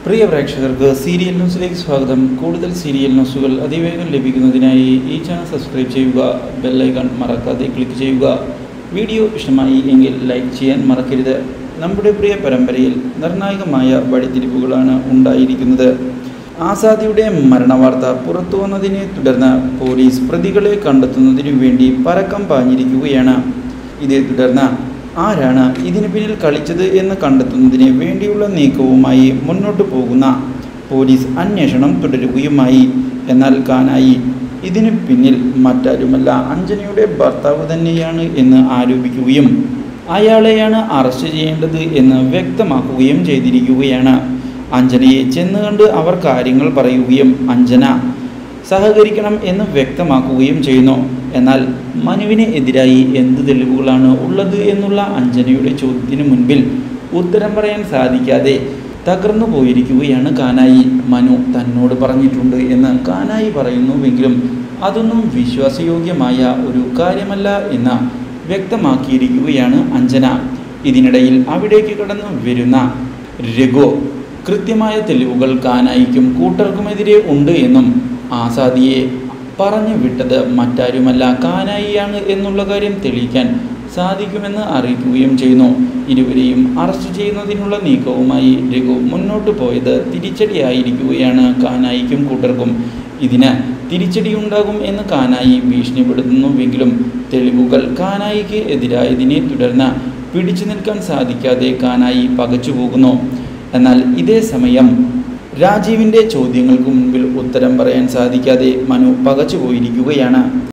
പ്രിയ പ്രേക്ഷകർക്ക് സീരിയൽ ന്യൂസിലേക്ക് സ്വാഗതം കൂടുതൽ സീരിയൽ ന്യൂസുകൾ അതിവേഗം ലഭിക്കുന്നതിനായി ഈ ചാനൽ സബ്സ്ക്രൈബ് ചെയ്യുക ബെല്ലൈക്കൺ മറക്കാതെ ക്ലിക്ക് ചെയ്യുക വീഡിയോ ഇഷ്ടമായി എങ്കിൽ ലൈക്ക് ചെയ്യാൻ മറക്കരുത് നമ്മുടെ പ്രിയ പരമ്പരയിൽ നിർണായകമായ വഴിത്തിരിവുകളാണ് ഉണ്ടായിരിക്കുന്നത് ആസാദിയുടെ മരണവാർത്ത പുറത്തു വന്നതിനെ തുടർന്ന് പോലീസ് പ്രതികളെ കണ്ടെത്തുന്നതിനു വേണ്ടി പരക്കം പാഞ്ഞിരിക്കുകയാണ് ഇതേ തുടർന്ന് ആരാണ് ഇതിന് പിന്നിൽ കളിച്ചത് എന്ന് കണ്ടെത്തുന്നതിന് വേണ്ടിയുള്ള നീക്കവുമായി മുന്നോട്ടു പോകുന്ന പോലീസ് അന്വേഷണം തുടരുകയുമായി എന്നാൽ കാനായി ഇതിന് പിന്നിൽ മറ്റാരുമല്ല അഞ്ജനയുടെ ഭർത്താവ് തന്നെയാണ് എന്ന് ആരോപിക്കുകയും അയാളെയാണ് അറസ്റ്റ് ചെയ്യേണ്ടത് എന്ന് വ്യക്തമാക്കുകയും ചെയ്തിരിക്കുകയാണ് അഞ്ജനയെ ചെന്ന് കണ്ട് അവർ കാര്യങ്ങൾ പറയുകയും അഞ്ജന സഹകരിക്കണം എന്ന് വ്യക്തമാക്കുകയും ചെയ്യുന്നു എന്നാൽ മനുവിന് എതിരായി എന്ത് തെളിവുകളാണ് ഉള്ളത് എന്നുള്ള അഞ്ജനയുടെ ചോദ്യത്തിന് മുൻപിൽ ഉത്തരം പറയാൻ സാധിക്കാതെ തകർന്നു പോയിരിക്കുകയാണ് കാനായി മനു തന്നോട് പറഞ്ഞിട്ടുണ്ട് എന്ന് കാനായി പറയുന്നുവെങ്കിലും അതൊന്നും വിശ്വാസയോഗ്യമായ ഒരു കാര്യമല്ല എന്ന് വ്യക്തമാക്കിയിരിക്കുകയാണ് അഞ്ജന ഇതിനിടയിൽ അവിടേക്ക് കടന്നു വരുന്ന രഘു കൃത്യമായ തെളിവുകൾ കാനായിക്കും കൂട്ടർക്കുമെതിരെ ഉണ്ട് എന്നും ആസാദിയെ പറഞ്ഞു വിട്ടത് മറ്റാരുമല്ല കാനായിയാണ് എന്നുള്ള കാര്യം തെളിയിക്കാൻ സാധിക്കുമെന്ന് അറിയിക്കുകയും ചെയ്യുന്നു ഇരുവരെയും അറസ്റ്റ് ചെയ്യുന്നതിനുള്ള നീക്കവുമായി രഘു മുന്നോട്ട് പോയത് തിരിച്ചടിയായിരിക്കുകയാണ് കാനായിക്കും കൂട്ടർക്കും ഇതിന് തിരിച്ചടിയുണ്ടാകും എന്ന് കാനായി ഭീഷണിപ്പെടുത്തുന്നുവെങ്കിലും തെളിവുകൾ കാനായിക്ക് എതിരായതിനെ തുടർന്ന് പിടിച്ചു നിൽക്കാൻ സാധിക്കാതെ കാനായി പകച്ചു പോകുന്നു എന്നാൽ ഇതേ സമയം രാജീവിൻ്റെ ചോദ്യങ്ങൾക്ക് മുൻപിൽ ഉത്തരം പറയാൻ സാധിക്കാതെ മനു പകച്ചു പോയിരിക്കുകയാണ്